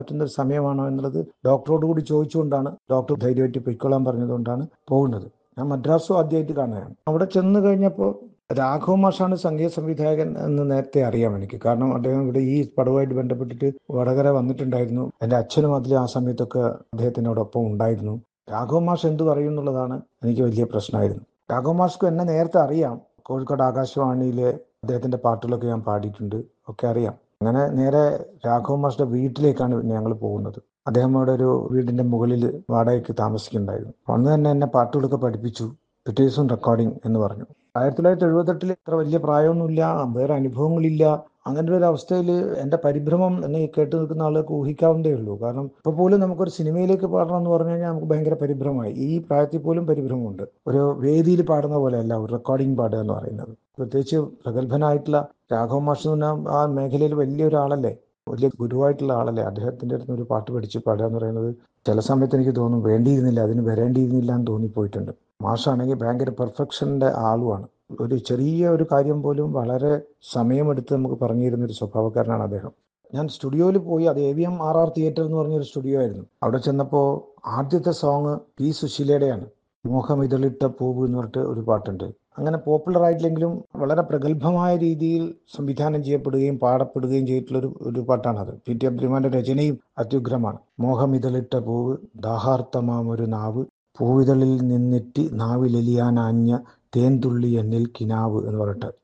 പറ്റുന്ന ഒരു സമയമാണോ എന്നുള്ളത് ഡോക്ടറോട് കൂടി ചോദിച്ചുകൊണ്ടാണ് ഡോക്ടർ ധൈര്യമായിട്ട് പൊയ്ക്കൊള്ളാൻ പറഞ്ഞതുകൊണ്ടാണ് പോകുന്നത് ഞാൻ മദ്രാസും ആദ്യമായിട്ട് കാണുകയാണ് അവിടെ ചെന്ന് കഴിഞ്ഞപ്പോൾ രാഘവ മാഷാണ് സംഗീത സംവിധായകൻ എന്ന് നേരത്തെ അറിയാം എനിക്ക് കാരണം അദ്ദേഹം ഇവിടെ ഈ പടവുമായിട്ട് ബന്ധപ്പെട്ടിട്ട് വടകര വന്നിട്ടുണ്ടായിരുന്നു എൻ്റെ അച്ഛനും അതിൽ ആ സമയത്തൊക്കെ അദ്ദേഹത്തിനോടൊപ്പം ഉണ്ടായിരുന്നു രാഘവ മാഷ് എന്ത് പറയും എന്നുള്ളതാണ് എനിക്ക് വലിയ പ്രശ്നമായിരുന്നു രാഘവ മാഷ്ക്ക് എന്നെ നേരത്തെ അറിയാം കോഴിക്കോട് ആകാശവാണിയിലെ അദ്ദേഹത്തിന്റെ പാട്ടുകളൊക്കെ ഞാൻ പാടിയിട്ടുണ്ട് ഒക്കെ അറിയാം അങ്ങനെ നേരെ രാഘവ മാഷിന്റെ വീട്ടിലേക്കാണ് ഞങ്ങൾ പോകുന്നത് അദ്ദേഹം അവിടെ ഒരു വീടിന്റെ മുകളിൽ വാടകയ്ക്ക് താമസിക്കുന്നുണ്ടായിരുന്നു അന്ന് തന്നെ എന്നെ പാട്ടുകളൊക്കെ പഠിപ്പിച്ചു പിറ്റേ ദിവസം റെക്കോർഡിംഗ് എന്ന് പറഞ്ഞു ആയിരത്തി തൊള്ളായിരത്തി എഴുപത്തെട്ടിൽ ഇത്ര വലിയ പ്രായമൊന്നുമില്ല വേറെ അനുഭവങ്ങളില്ല അങ്ങനെ ഒരു അവസ്ഥയിൽ എൻ്റെ പരിഭ്രമം എന്നെ കേട്ട് നിൽക്കുന്ന ആളുകൾക്ക് ഊഹിക്കാവുന്നതേ ഉള്ളൂ കാരണം ഇപ്പോൾ പോലും നമുക്കൊരു സിനിമയിലേക്ക് പാടണം എന്ന് പറഞ്ഞു കഴിഞ്ഞാൽ നമുക്ക് ഭയങ്കര പരിഭ്രമമായി ഈ പ്രായത്തിൽ പോലും പരിഭ്രമമുണ്ട് ഒരു വേദിയിൽ പാടുന്ന പോലെയല്ല ഒരു റെക്കോർഡിംഗ് പാടുക എന്ന് പറയുന്നത് പ്രത്യേകിച്ച് പ്രഗത്ഭനായിട്ടുള്ള രാഘവ മാഷ് എന്ന് പറഞ്ഞാൽ ആ മേഖലയിൽ വലിയൊരാളല്ലേ വലിയ ഗുരുവായിട്ടുള്ള ആളല്ലേ അദ്ദേഹത്തിൻ്റെ അടുത്ത് ഒരു പാട്ട് പഠിച്ച് പാടുക എന്ന് പറയുന്നത് ചില സമയത്ത് എനിക്ക് തോന്നും വേണ്ടിയിരുന്നില്ല അതിന് വരേണ്ടിയിരുന്നില്ല എന്ന് തോന്നിപ്പോയിട്ടുണ്ട് മാഷാണെങ്കിൽ ഭയങ്കര പെർഫെക്ഷൻ്റെ ആളുമാണ് ഒരു ചെറിയ ഒരു കാര്യം പോലും വളരെ സമയമെടുത്ത് നമുക്ക് പറഞ്ഞു തരുന്ന ഒരു സ്വഭാവക്കാരനാണ് അദ്ദേഹം ഞാൻ സ്റ്റുഡിയോയിൽ പോയി അത് A V M R R theatre എന്ന് പറഞ്ഞൊരു സ്റ്റുഡിയോ ആയിരുന്നു അവിടെ ചെന്നപ്പോൾ ആദ്യത്തെ സോങ് പി സുശീലയുടെയാണ് മോഹമിതളിട്ട പൂവ് എന്ന് പറഞ്ഞിട്ട് ഒരു പാട്ടുണ്ട് അങ്ങനെ പോപ്പുലർ ആയിട്ടില്ലെങ്കിലും വളരെ പ്രഗത്ഭമായ രീതിയിൽ സംവിധാനം ചെയ്യപ്പെടുകയും പാടപ്പെടുകയും ചെയ്തിട്ടുള്ള ഒരു ഒരു പാട്ടാണത് പി ടി അബ്ദുമാന്റെ രചനയും അത്യുഗ്രമാണ് മോഹമിതളിട്ട പൂവ് ദാഹാർത്ഥമാമൊരു നാവ് പൂവിതളിൽ നിന്നിട്ട് നാവിലെലിയാനാഞ്ഞ തേൻതുള്ളി എന്നിൽ കിനാവ് എന്ന് പറഞ്ഞിട്ട്